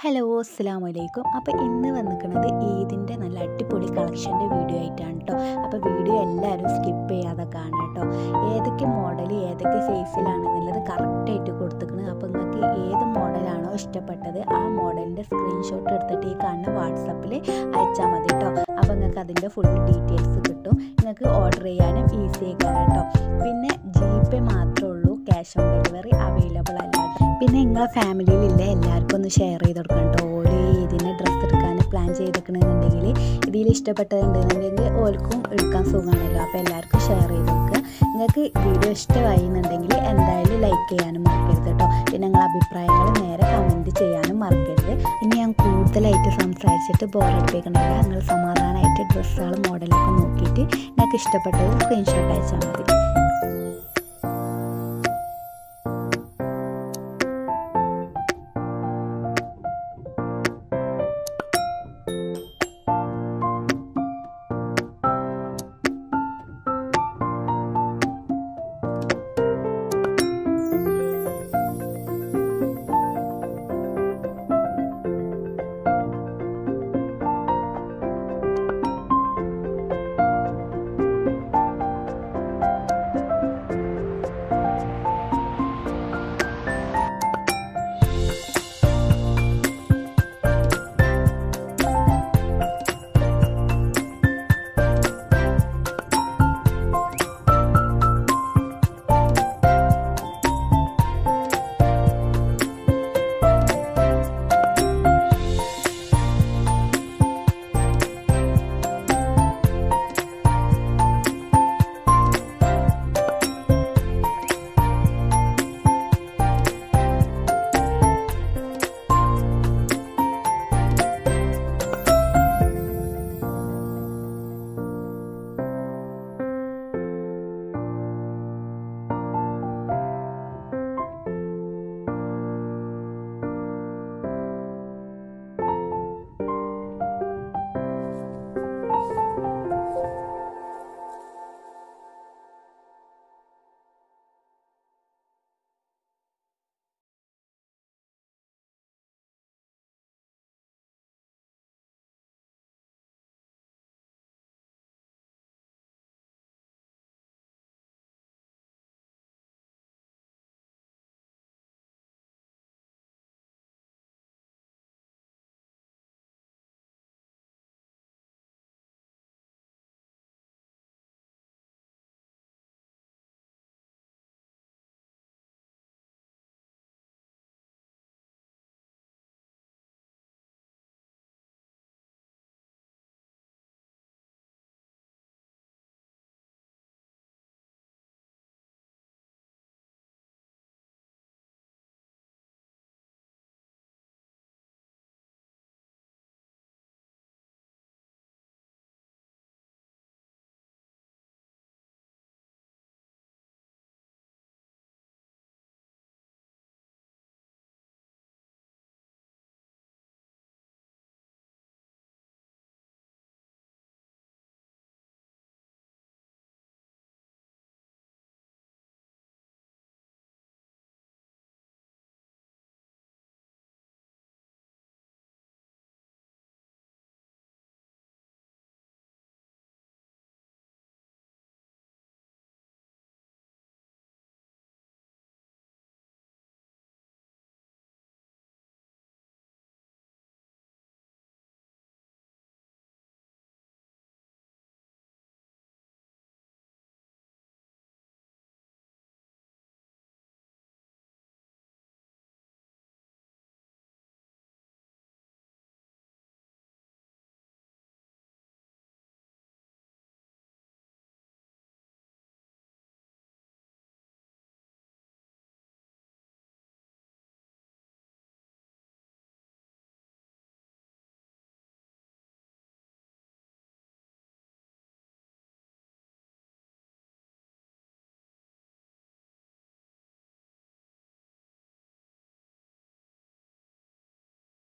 hello അസ്സാം വലൈക്കും അപ്പോൾ ഇന്ന് വന്നിരിക്കുന്നത് ഈദിൻ്റെ നല്ല അടിപൊളി കളക്ഷൻ്റെ വീഡിയോ ആയിട്ടാണ് കേട്ടോ അപ്പോൾ വീഡിയോ എല്ലാവരും സ്കിപ്പ് ചെയ്യാതെ കാണാം കേട്ടോ ഏതൊക്കെ മോഡൽ ഏതൊക്കെ സൈസിലാണെന്നുള്ളത് കറക്റ്റായിട്ട് കൊടുത്തിരിക്കുന്നത് അപ്പോൾ നിങ്ങൾക്ക് ഏത് മോഡലാണോ ഇഷ്ടപ്പെട്ടത് ആ മോഡലിൻ്റെ സ്ക്രീൻഷോട്ട് എടുത്തിട്ട് ഈ കാണുന്ന വാട്സപ്പിൽ അയച്ചാൽ മതി കേട്ടോ അപ്പോൾ നിങ്ങൾക്ക് അതിൻ്റെ ഫുൾ ഡീറ്റെയിൽസ് കിട്ടും നിങ്ങൾക്ക് ഓർഡർ ചെയ്യാനും ഈസി ആയിക്കാണ് കേട്ടോ പിന്നെ ജി പേ മാത്രമേ ഉള്ളൂ ക്യാഷ് ഓൺ ഡെലിവറി അവൈലബിൾ അല്ല പിന്നെ നിങ്ങളെ ഫാമിലിയിലില്ല എല്ലാവർക്കും ഒന്ന് ഷെയർ ചെയ്ത് കൊടുക്കണം കേട്ടോ ഓല് ഇതിന് ഡ്രസ്സ് എടുക്കാൻ പ്ലാൻ ചെയ്തെടുക്കണമെന്നുണ്ടെങ്കിൽ ഇതിൽ ഇഷ്ടപ്പെട്ടതുണ്ടെന്നുണ്ടെങ്കിൽ ഓൽക്കും എടുക്കാൻ സുഖമാണല്ലോ അപ്പോൾ എല്ലാവർക്കും ഷെയർ ചെയ്ത് കൊടുക്കുക നിങ്ങൾക്ക് വീഡിയോ ഇഷ്ടമായി എന്നുണ്ടെങ്കിൽ എന്തായാലും ലൈക്ക് ചെയ്യാനും മറക്കരുത് കേട്ടോ പിന്നെ നിങ്ങളെ അഭിപ്രായങ്ങൾ നേരെ കമൻറ്റ് ചെയ്യാനും മറക്കരുത് ഇനി ഞാൻ കൂടുതലായിട്ട് സംസാരിച്ചിട്ട് ബോറടിപ്പിക്കണില്ല നിങ്ങൾ സമാധാനമായിട്ട് ഡ്രസ്സുകൾ മോഡലൊക്കെ നോക്കിയിട്ട് നിങ്ങൾക്ക് ഇഷ്ടപ്പെട്ടത് സ്ക്രീൻഷോട്ട് അയച്ചാൽ മതി